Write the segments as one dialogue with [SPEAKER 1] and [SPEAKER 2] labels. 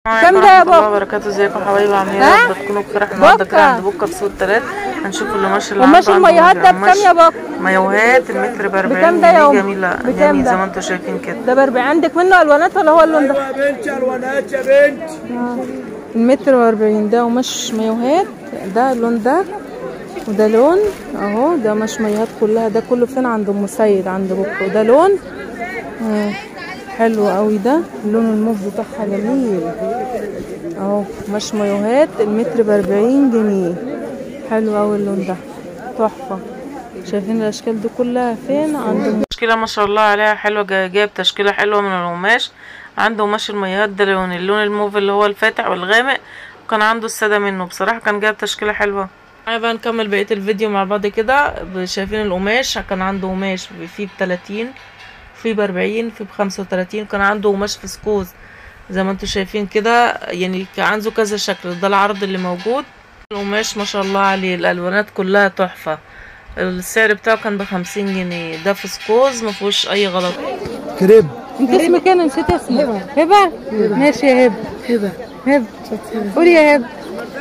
[SPEAKER 1] كام ده يا بابا؟
[SPEAKER 2] وبركاته ازيكم يا حبايبي عاملين
[SPEAKER 1] ها؟
[SPEAKER 2] ايه رب تكونوا بخير احنا النهارده
[SPEAKER 1] بكة.
[SPEAKER 2] كده عند بكه بسوق التلات هنشوف القماش اللي
[SPEAKER 1] قماش
[SPEAKER 2] عنده. عنده
[SPEAKER 1] الميهات ده
[SPEAKER 2] قماش
[SPEAKER 1] بكام يا بكة؟
[SPEAKER 2] مايوهات المتر ب 40
[SPEAKER 1] بكام ده يا
[SPEAKER 2] جنيه
[SPEAKER 1] أم؟
[SPEAKER 2] جميله
[SPEAKER 1] بكام
[SPEAKER 2] جميل
[SPEAKER 1] ده؟
[SPEAKER 2] زي ما انتم شايفين كده
[SPEAKER 1] ده بربع عندك منه الوانات ولا هو اللون ده؟
[SPEAKER 3] يا بنت الوانات يا بنت
[SPEAKER 1] المتر واربعين ده قماش مايوهات ده اللون ده وده لون اهو ده قماش مايوهات كلها ده كله فين عند ام سيد عند بكره وده لون آه، حلو قوي ده اللون الموف بتاعها جميل اهو قماش مايوهات المتر باربعين جنيه حلو قوي اللون ده تحفه شايفين الاشكال دي كلها فين عند ام
[SPEAKER 2] تشكيله ما شاء الله عليها حلوه جا- جايب تشكيله حلوه من القماش عنده قماش الميهات ده لون اللون الموف اللي هو الفاتح والغامق وكان عنده الساده منه بصراحه كان جايب تشكيله حلوه معايا بقى نكمل بقيه الفيديو مع بعض كده شايفين القماش كان عنده قماش فيه ب 30 في ب 40 في ب 35 كان عنده قماش فسكوز زي ما انتم شايفين كده يعني كان عنده كذا شكل ده العرض اللي موجود القماش ما شاء الله عليه الالوانات كلها تحفه السعر بتاعه كان بخمسين جنيه ده فسكوز ما فيهوش اي غلط
[SPEAKER 3] كريب
[SPEAKER 1] انت اسمك ايه انا نسيت اسمك هبه ماشي يا هبه هبه هبه قولي يا هبه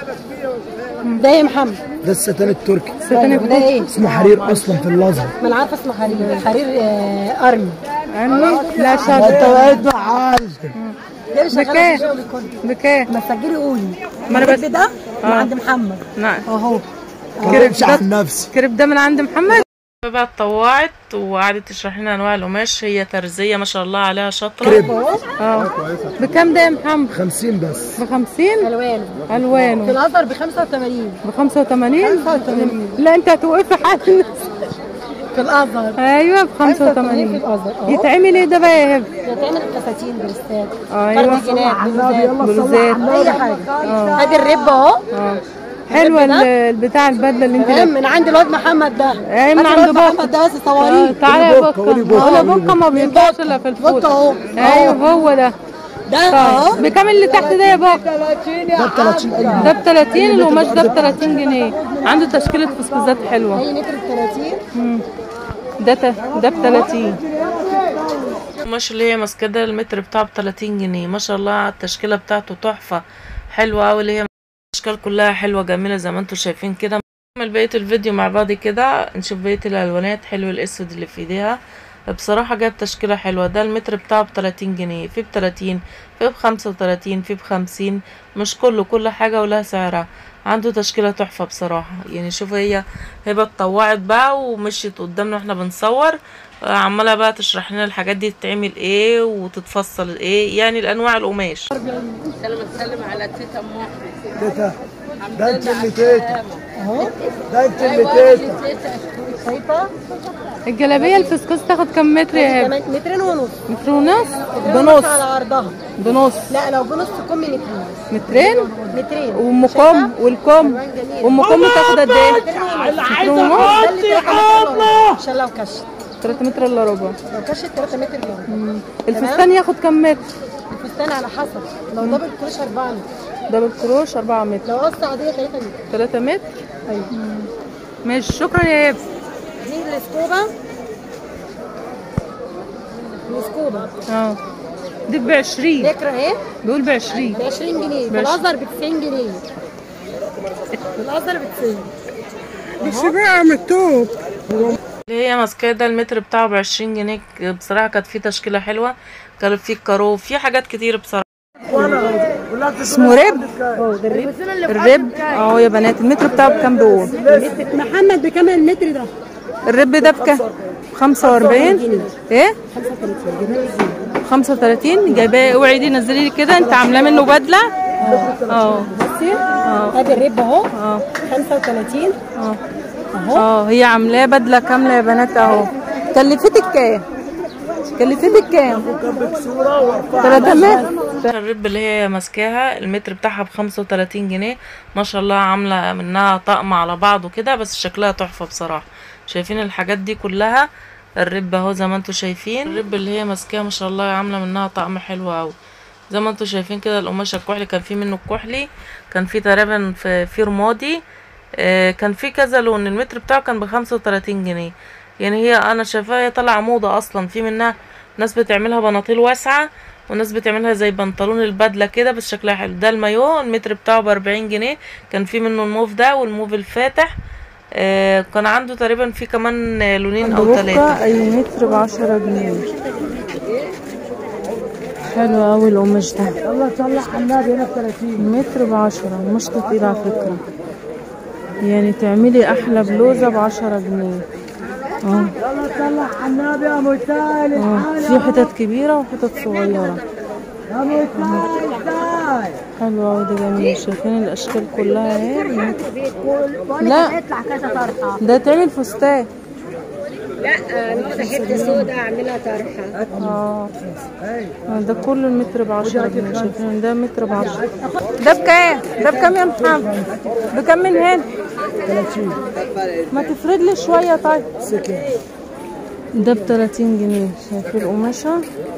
[SPEAKER 4] ده يا محمد
[SPEAKER 3] ده الستان التركي
[SPEAKER 1] ستانك
[SPEAKER 4] ده ايه؟
[SPEAKER 3] اسمه حرير اصلا في الازهر
[SPEAKER 4] ما انا عارفه اسمه حرير حرير آه، ارمي
[SPEAKER 1] عني لا
[SPEAKER 3] انت
[SPEAKER 1] شاطر
[SPEAKER 3] بقيت معاذ
[SPEAKER 4] ده شغاله
[SPEAKER 1] بكام؟
[SPEAKER 4] في شغلي كله
[SPEAKER 1] بكام
[SPEAKER 4] ما تسجلي قولي
[SPEAKER 1] ما أنا بس-
[SPEAKER 4] الكريب ده من
[SPEAKER 1] آه.
[SPEAKER 4] عند محمد
[SPEAKER 1] نعم
[SPEAKER 4] اهو
[SPEAKER 3] ما تكلمش عن نفسي
[SPEAKER 1] الكريب ده من عند محمد
[SPEAKER 2] بقى اتطوعت وقعدت تشرح لنا انواع القماش هي ترزيه ما شاء الله عليها شاطره
[SPEAKER 3] كريب
[SPEAKER 1] اه بكام ده يا محمد
[SPEAKER 3] 50 بس
[SPEAKER 1] ب 50
[SPEAKER 4] الوان في
[SPEAKER 1] الوانه
[SPEAKER 4] الازهر ب 85
[SPEAKER 1] ب 85
[SPEAKER 4] 85.
[SPEAKER 1] لا انت هتوقفي حال
[SPEAKER 4] في الازهر
[SPEAKER 1] ايوه ب
[SPEAKER 4] 85 في
[SPEAKER 1] 85
[SPEAKER 4] الازهر اهو
[SPEAKER 1] يتعمل ايه ده بقى يا هبه
[SPEAKER 4] يتعمل فساتين برستات
[SPEAKER 1] ايوه
[SPEAKER 4] جنات
[SPEAKER 1] بلوزات
[SPEAKER 4] اي حاجه ادي الرب اهو
[SPEAKER 1] اه حلوه ال- البتاع البدله اللي انت
[SPEAKER 4] تمام من عند الواد محمد ده
[SPEAKER 1] ايه من
[SPEAKER 4] هات
[SPEAKER 1] عند
[SPEAKER 4] الواد
[SPEAKER 1] بكر.
[SPEAKER 4] محمد ده بس
[SPEAKER 1] آه،
[SPEAKER 4] صوريه
[SPEAKER 1] تعالى يا
[SPEAKER 3] بكة،
[SPEAKER 1] بكه
[SPEAKER 3] قولي بكة،
[SPEAKER 1] ولا
[SPEAKER 3] قولي
[SPEAKER 1] بكه ما بينفعش الا في الفول
[SPEAKER 4] بكة اهو
[SPEAKER 1] ايوه هو ده
[SPEAKER 4] ده اهو
[SPEAKER 1] طيب بكام اللي تحت ده يا بكر
[SPEAKER 3] ده ب 30
[SPEAKER 1] ده ب 30 القماش ده ب 30 جنيه عنده تشكيله فسكوزات حلوه
[SPEAKER 4] اي متر ب 30
[SPEAKER 1] ده ت- ده ب 30
[SPEAKER 2] القماش اللي هي ماسكاه ده المتر بتاعه ب 30 جنيه ما شاء الله التشكيله بتاعته تحفه حلوه قوي اللي هي الاشكال كلها حلوه جميله زي ما انتم شايفين كده نكمل بقيه الفيديو مع بعض كده نشوف بقيه الالوانات حلو الاسود اللي في ايديها بصراحة جاب تشكيلة حلوة ده المتر بتاعه ب 30 جنيه في ب 30 في ب 35 في ب 50 مش كله كل حاجة ولها سعرها عنده تشكيلة تحفة بصراحة يعني شوف هي هبة اتطوعت بقى ومشيت قدامنا واحنا بنصور آه، عمالة بقى تشرح لنا الحاجات دي تتعمل ايه وتتفصل ايه يعني الانواع القماش
[SPEAKER 3] تيتا ده انت اللي تيتا ده انت اللي تيتا
[SPEAKER 4] شايفه
[SPEAKER 1] الجلابيه الفسكوز تاخد كام متر يا هبه
[SPEAKER 4] كمان مترين ونص
[SPEAKER 1] متر ونص
[SPEAKER 4] مترين ونص على عرضها
[SPEAKER 1] بنص
[SPEAKER 4] لا لو بنص كم مترين
[SPEAKER 1] مترين
[SPEAKER 4] مترين
[SPEAKER 1] وام كم والكم وام كم تاخد قد ايه متر ونص
[SPEAKER 4] ده اللي 3 متر إلا ربع. عشان لو كشت
[SPEAKER 1] 3 متر الا ربع
[SPEAKER 4] لو كشت 3 متر الا ربع
[SPEAKER 1] الفستان ياخد كام متر
[SPEAKER 4] الفستان على حسب لو دبل كروش 4 متر
[SPEAKER 1] ده بالكروش 4 متر
[SPEAKER 4] لو قص عاديه 3 متر
[SPEAKER 1] 3 متر
[SPEAKER 4] ايوه
[SPEAKER 1] ماشي شكرا يا هبه
[SPEAKER 4] دي السكوبه السكوبه
[SPEAKER 1] اه دي ب 20
[SPEAKER 4] فكره اهي
[SPEAKER 1] بيقول ب 20
[SPEAKER 4] ب 20 جنيه في
[SPEAKER 1] ماشي.
[SPEAKER 4] الازهر ب 90 جنيه في الازهر ب 90
[SPEAKER 1] بس بقى متوب
[SPEAKER 2] اللي هي ماسكاه ده المتر بتاعه ب 20 جنيه بصراحة كانت فيه تشكيلة حلوة كان فيه كارو في حاجات كتير بصراحة
[SPEAKER 1] اسمه رب الرب اهو يا بنات المتر بتاعه بكام دول
[SPEAKER 4] محمد بكام المتر ده؟
[SPEAKER 1] الرب ده بكام 45 ايه 35 جايباه اوعي دي نزلي لي كده انت عاملاه منه بدله اه
[SPEAKER 4] بصي ادي الرب اهو
[SPEAKER 1] اه
[SPEAKER 4] 35
[SPEAKER 1] اه اه هي عاملاه بدله كامله يا بنات اهو كلفتك كام كلفتك كام 3 متر
[SPEAKER 2] الرب اللي هي ماسكاها المتر بتاعها ب 35 جنيه ما شاء الله عامله منها طقم على بعضه كده بس شكلها تحفه بصراحه شايفين الحاجات دي كلها الرب اهو زي ما انتم شايفين الرب اللي هي ماسكاها ما شاء الله عامله منها طقم حلو قوي زي ما انتم شايفين كده القماشه الكحلي كان في منه الكحلي كان في تقريبا في في رمادي آه، كان في كذا لون المتر بتاعه كان ب 35 جنيه يعني هي انا شايفاها هي طالعه موضه اصلا في منها ناس بتعملها بناطيل واسعه والناس بتعملها زي بنطلون البدله كده بس شكلها حلو ده المايو المتر بتاعه بأربعين جنيه كان في منه الموف ده والموف الفاتح آه كان عنده تقريبا في كمان آه، لونين او
[SPEAKER 1] بكرة
[SPEAKER 2] ثلاثه
[SPEAKER 1] اي متر بعشرة جنيه حلو اوي القماش ده
[SPEAKER 3] يلا صلح على النبي هنا ب 30
[SPEAKER 1] متر بعشرة مش تقيل على فكرة يعني تعملي احلى بلوزة بعشرة جنيه اه
[SPEAKER 3] يلا صلح على النبي يا متال
[SPEAKER 1] اه في حتت كبيرة وحتت صغيرة
[SPEAKER 3] يا متال
[SPEAKER 1] حلو اوي ده جميل شايفين الاشكال كلها اهي
[SPEAKER 4] بقول
[SPEAKER 1] لا.
[SPEAKER 4] لك هيطلع كذا طرحه
[SPEAKER 1] ده تعمل فستان
[SPEAKER 4] لا نقطه حته سودا اعملها طرحه
[SPEAKER 1] اه آه، ده كله المتر بعشرة جنيه شايفين ده متر بعشرة ده بكام؟ ده بكام يا محمد؟ بكام من هنا؟
[SPEAKER 3] 30
[SPEAKER 1] ما تفرد لي شوية طيب
[SPEAKER 3] سكن
[SPEAKER 1] ده ب 30 جنيه شايفين القماشة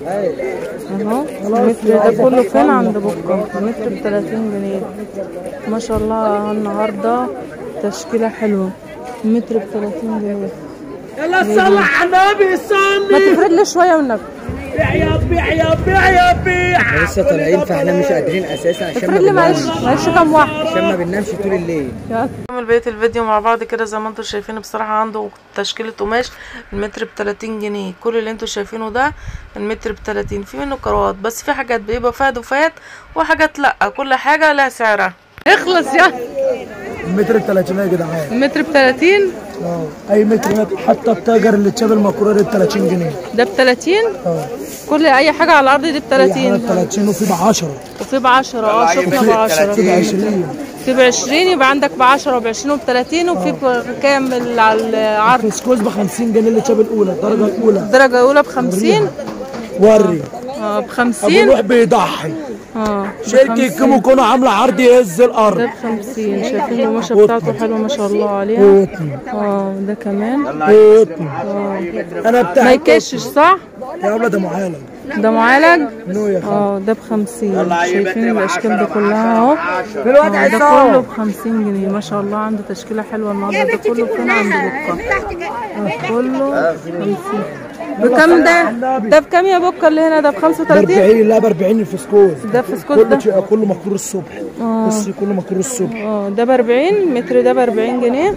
[SPEAKER 1] اهو المتر ده كله فين عند بكرة المتر ب 30 جنيه ما شاء الله النهاردة تشكيلة حلوة المتر ب 30 جنيه
[SPEAKER 3] يلا صلح على النبي
[SPEAKER 1] ما
[SPEAKER 3] صلي
[SPEAKER 1] تفرد لي شوية والنبي
[SPEAKER 3] بيع يا بيع يا بيع يا بيع
[SPEAKER 5] احنا لسه طالعين فاحنا مش قادرين اساسا عشان
[SPEAKER 1] افرد
[SPEAKER 5] ما
[SPEAKER 1] لي معلش
[SPEAKER 5] بننامش
[SPEAKER 1] معلش كام واحد
[SPEAKER 5] عشان ما بننامش طول الليل
[SPEAKER 1] يلا.
[SPEAKER 2] نكمل بقية الفيديو مع بعض كده زي ما انتوا شايفين بصراحة عنده تشكيلة قماش المتر ب 30 جنيه كل اللي انتوا شايفينه ده المتر ب 30 في منه كروات بس في حاجات بيبقى فيها دفات وحاجات لا كل حاجة لها سعرها
[SPEAKER 1] اخلص يا
[SPEAKER 3] المتر ب 30 يا جدعان
[SPEAKER 1] المتر ب 30
[SPEAKER 3] اه اي متر متر حتى التاجر اللي اتشاب المكرونه ب 30 جنيه
[SPEAKER 1] ده ب 30
[SPEAKER 3] اه
[SPEAKER 1] كل اي حاجه على الارض دي ب
[SPEAKER 3] اي حاجه ب
[SPEAKER 1] 30
[SPEAKER 3] 30 وفي ب 10
[SPEAKER 1] وفي ب 10 اه شفنا ب 10
[SPEAKER 3] في ب 20
[SPEAKER 1] في ب 20 يبقى عندك ب 10 وب 20 وب 30 وفي بكام ال- على العرض
[SPEAKER 3] فسكوز ب 50 جنيه اللي اتشاب الاولى الدرجه الاولى
[SPEAKER 1] الدرجه الاولى ب 50
[SPEAKER 3] وري
[SPEAKER 1] اه ب
[SPEAKER 3] ابو
[SPEAKER 1] 50
[SPEAKER 3] نوح بيضحي
[SPEAKER 1] اه
[SPEAKER 3] شركه كيمو كونو عامله عرض يهز
[SPEAKER 1] ده
[SPEAKER 3] الارض
[SPEAKER 1] ب 50 شايفين القماشه بتاعته حلوه ما شاء الله عليها
[SPEAKER 3] قوتني
[SPEAKER 1] اه ده كمان
[SPEAKER 3] قوتني انا بتاع
[SPEAKER 1] ما يكشش صح
[SPEAKER 3] يا ولد ده معالج
[SPEAKER 1] ده معالج
[SPEAKER 3] نو يا خالد
[SPEAKER 1] اه ده ب 50 شايفين الاشكال دي كلها اهو آه، ده كله ب 50 جنيه ما شاء الله عنده تشكيله حلوه النهارده ده كله فين عند بكه آه، كله 50 بكام ده؟ ده بكام يا بكه اللي هنا ده ب
[SPEAKER 3] ب
[SPEAKER 1] 35
[SPEAKER 3] 40 لا ب 40 الفسكوز
[SPEAKER 1] ده فسكوت
[SPEAKER 3] كله
[SPEAKER 1] ده
[SPEAKER 3] شيء- كله مكرور الصبح
[SPEAKER 1] اه
[SPEAKER 3] بصي كله مكرور الصبح
[SPEAKER 1] اه ده ب 40 متر ده ب 40 جنيه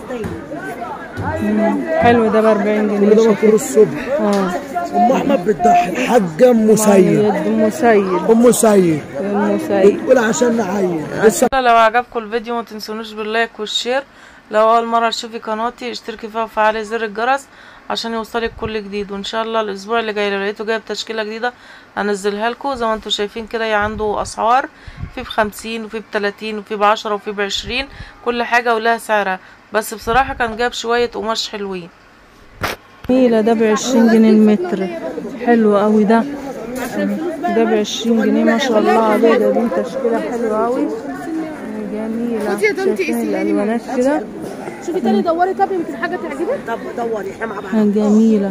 [SPEAKER 1] مم، حلو ده ب 40
[SPEAKER 3] كل
[SPEAKER 1] جنيه
[SPEAKER 3] ده
[SPEAKER 1] شايفين
[SPEAKER 3] مكرور الصبح
[SPEAKER 1] اه
[SPEAKER 3] ام احمد بتضحي الحاجه ام سيد
[SPEAKER 1] ام سيد
[SPEAKER 3] ام سيد
[SPEAKER 1] ام سيد
[SPEAKER 3] بتقول عشان نعين لسه
[SPEAKER 2] لو عجبكم الفيديو ما تنسونوش باللايك والشير لو اول مره تشوفي قناتي اشتركي فيها وفعلي زر الجرس عشان يوصلك كل جديد وان شاء الله الاسبوع اللي جاي لو لقيته جايب تشكيله جديده هنزلها لكم زي ما انتم شايفين كده هي عنده اسعار في بخمسين وفي بتلاتين وفي بعشرة وفي بعشرين كل حاجه ولها سعرها بس بصراحه كان جاب شويه قماش حلوين
[SPEAKER 1] جميلة ده بعشرين جنيه المتر حلو قوي ده ده بعشرين جنيه ما شاء الله عليه ده دي تشكيلة حلوة قوي جميلة شايفين الألوانات كده
[SPEAKER 4] شوفي تاني دوري طب يمكن حاجه تعجبك
[SPEAKER 3] طب دوري احنا مع بعض
[SPEAKER 1] جميلة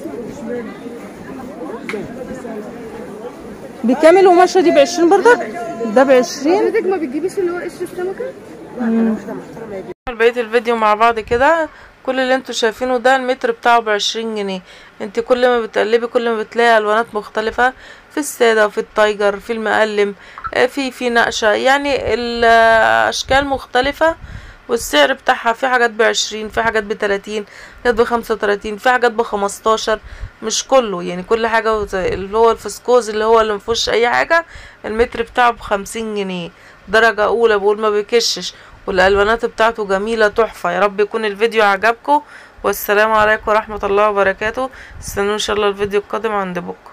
[SPEAKER 1] بكام القماشة دي بعشرين برضك ده بعشرين
[SPEAKER 4] حضرتك ما بتجيبيش اللي هو قشر السمكه
[SPEAKER 2] بقية الفيديو مع بعض كده كل اللي انتوا شايفينه ده المتر بتاعه بعشرين جنيه انت كل ما بتقلبي كل ما بتلاقي الوانات مختلفة في السادة وفي التايجر في المقلم آه، في في نقشة يعني الاشكال مختلفة والسعر بتاعها في حاجات بعشرين في حاجات بتلاتين حاجات بخمسة وتلاتين في حاجات بخمستاشر مش كله يعني كل حاجة زي اللي هو الفسكوز اللي هو اللي مفيهوش اي حاجة المتر بتاعه بخمسين جنيه درجة اولى بقول ما بيكشش والالوانات بتاعته جميله تحفه يا رب يكون الفيديو عجبكم والسلام عليكم ورحمه الله وبركاته استنوا ان شاء الله الفيديو القادم عند بكره